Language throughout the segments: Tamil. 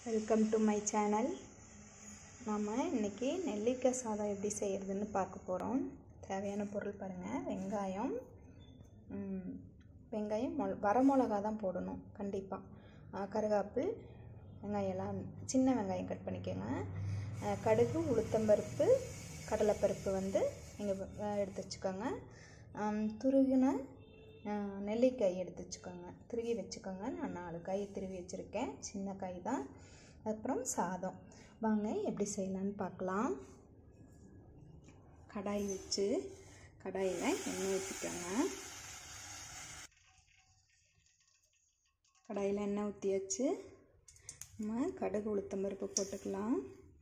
வெல்கம் டு மை சேனல் நாம் இன்றைக்கி நெல்லிக்காய் சாதம் எப்படி செய்கிறதுன்னு பார்க்க போகிறோம் தேவையான பொருள் பாருங்கள் வெங்காயம் ம், வெங்காயம் மொ வரமிளகா தான் போடணும் கண்டிப்பாக கருகாப்பில் வெங்காயம் எல்லாம் சின்ன வெங்காயம் கட் பண்ணிக்கோங்க அஹ், கடுகு உளுத்தம்பருப்பு கடலைப்பருப்பு வந்து நீங்கள் எடுத்து வச்சுக்கோங்க ஆம், துருவின அஹ், நெல்லிக்காய் எடுத்து வச்சுக்கோங்க திருவி வச்சுக்கோங்க நான் நாலு காய் திருவி வச்சுருக்கேன் சின்ன காய் தான் அப்புறம் சாதம் வாங்க எப்படி செய்யலான்னு பார்க்கலாம் கடாய் வச்சு கடாயில் எண்ணெய் ஊற்றிக்கோங்க கடாயில் எண்ணெய் ஊற்றியாச்சு நம்ம கடுகு உளுத்தம் பருப்பு போட்டுக்கலாம்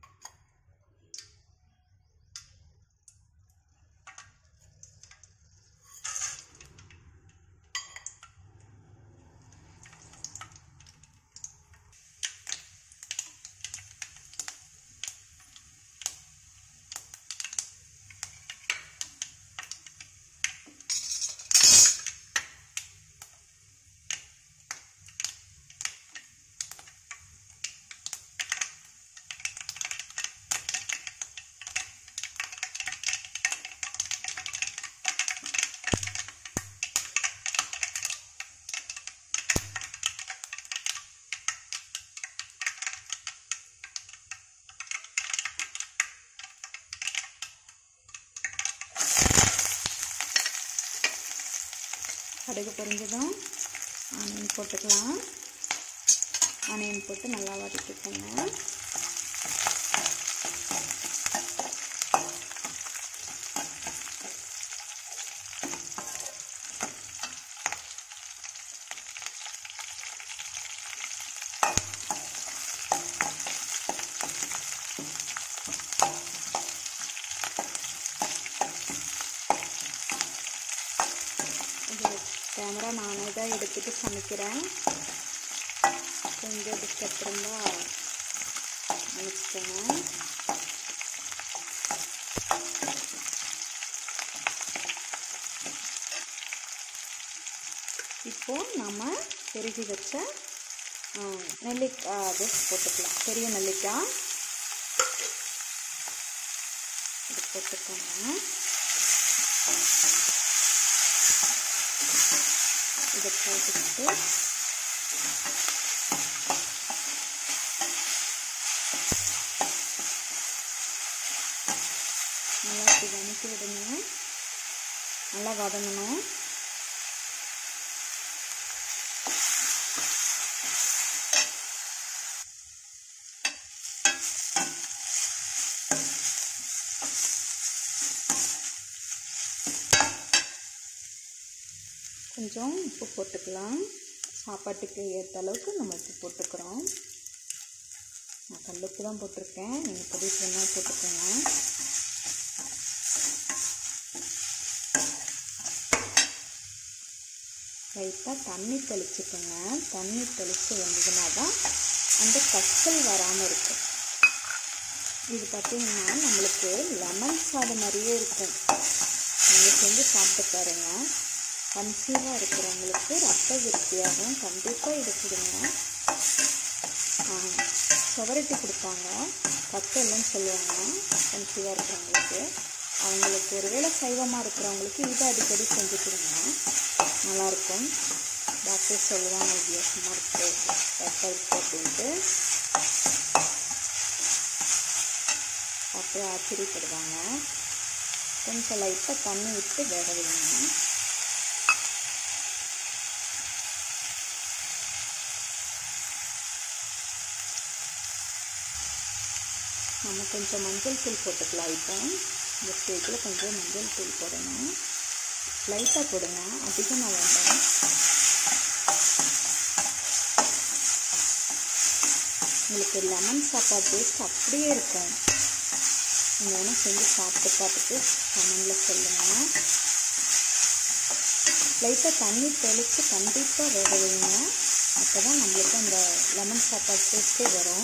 கடுகு பொரிஞ்சதும் ஆனியன் போட்டுக்கலாம் ஆனியன் போட்டு நல்லா வதக்கிக்கோங்க இது கேமரா நானே தான் எடுத்துட்டு சமைக்கிறேன் கொஞ்சம் டிஸ்டர்ப் இருந்தால் நினச்சிக்கோங்க இப்போ நம்ம பெருகி வச்ச ஆ, நெல்லிக்காய் அது போட்டுக்கலாம் பெரிய நெல்லிக்காய் இது போட்டுக்கோங்க இதை போட்டுக்கிட்டு நல்லா இப்படி வதக்கி விடுங்க நல்லா வதங்கணும் கொஞ்சம் உப்பு போட்டுக்கலாம் சாப்பாட்டுக்கு ஏற்ற அளவுக்கு நம்ம உப்பு போட்டுக்கிறோம் நான் கல்லுப்பு தான் போட்டிருக்கேன் நீங்கள் பொடி வேணால் போட்டுக்கோங்க லைட்டாக தண்ணி தெளிச்சுக்கோங்க தண்ணி தெளித்து வந்ததுனா தான் அந்த கச்சல் வராமல் இருக்கும் இது பார்த்திங்கன்னா நம்மளுக்கு லெமன் சாதம் மாதிரியே இருக்கும் நீங்கள் செஞ்சு சாப்பிட்டு பாருங்கள் கன்சீவாக இருக்கிறவங்களுக்கு ரத்த விருத்தியாகும் கண்டிப்பாக இது கொடுங்க சுவரட்டி கொடுப்பாங்க கத்தல்னு சொல்லுவாங்க கன்சீவாக இருக்கிறவங்களுக்கு அவங்களுக்கு ஒருவேளை சைவமாக இருக்கிறவங்களுக்கு இதை அடிக்கடி செஞ்சு கொடுங்க நல்லாயிருக்கும் டாக்டர் சொல்லுவாங்க வித்தியாசமாக இருக்குது ரத்த இருக்கு அப்படின்ட்டு அப்படியே ஆச்சரியப்படுவாங்க கொஞ்சம் லைட்டாக தண்ணி விட்டு வேக வைங்க நம்ம கொஞ்சம் மஞ்சள் தூள் போட்டுக்கலாம் இப்போ இந்த ஸ்டேஜில் கொஞ்சம் மஞ்சள் தூள் போடணும் லைட்டாக போடுங்க அதிகமாக வேண்டாம் உங்களுக்கு லெமன் சாப்பாடு டேஸ்ட் அப்படியே இருக்கும் நீங்கள் வேணால் செஞ்சு சாப்பிட்டு பார்த்துட்டு கமெண்டில் சொல்லுங்கள் லைட்டாக தண்ணி தெளித்து கண்டிப்பாக வேக வைங்க அப்போ தான் நம்மளுக்கு அந்த லெமன் சாப்பாடு டேஸ்ட்டே வரும்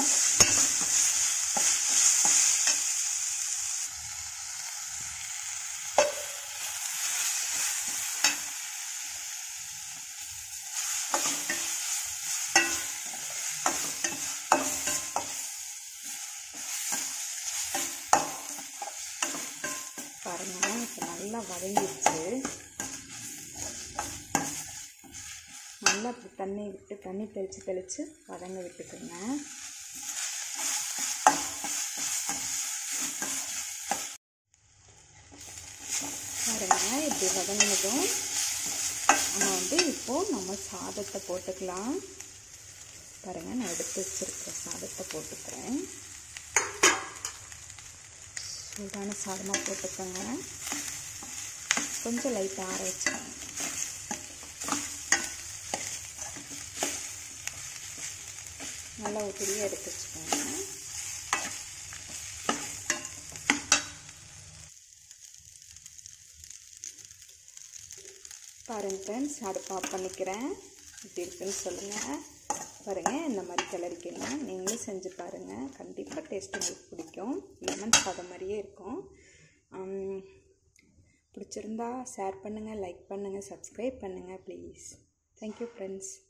நல்லா வதங்கிடுச்சு நல்லா அப்படி தண்ணி விட்டு தண்ணி தெளித்து தெளித்து வதங்க விட்டுக்குங்க பாருங்க இப்படி வதங்கினதும் நம்ம வந்து இப்போது நம்ம சாதத்தை போட்டுக்கலாம் பாருங்கள் நான் எடுத்து வச்சுருக்கிற சாதத்தை போட்டுக்கிறேன் சூடான சாதமாக போட்டுக்கோங்க கொஞ்சம் லைட்டாக ஆற வச்சுக்கோங்க நல்லா உதிரியாக எடுத்து வச்சுக்கோங்க பாருங்கள் ஃப்ரெண்ட்ஸ் அடுப்பு ஆஃப் பண்ணிக்கிறேன் இப்படி இருக்குன்னு சொல்லுங்கள் பாருங்கள் இந்த மாதிரி கிளறிக்கங்க நீங்களும் செஞ்சு பாருங்கள் கண்டிப்பாக டேஸ்ட் உங்களுக்கு பிடிக்கும் லெமன் சாதம் மாதிரியே இருக்கும் பிடிச்சிருந்தா ஷேர் பண்ணுங்கள் லைக் பண்ணுங்கள் சப்ஸ்கிரைப் பண்ணுங்கள் ப்ளீஸ் தேங்க்யூ ஃப்ரெண்ட்ஸ்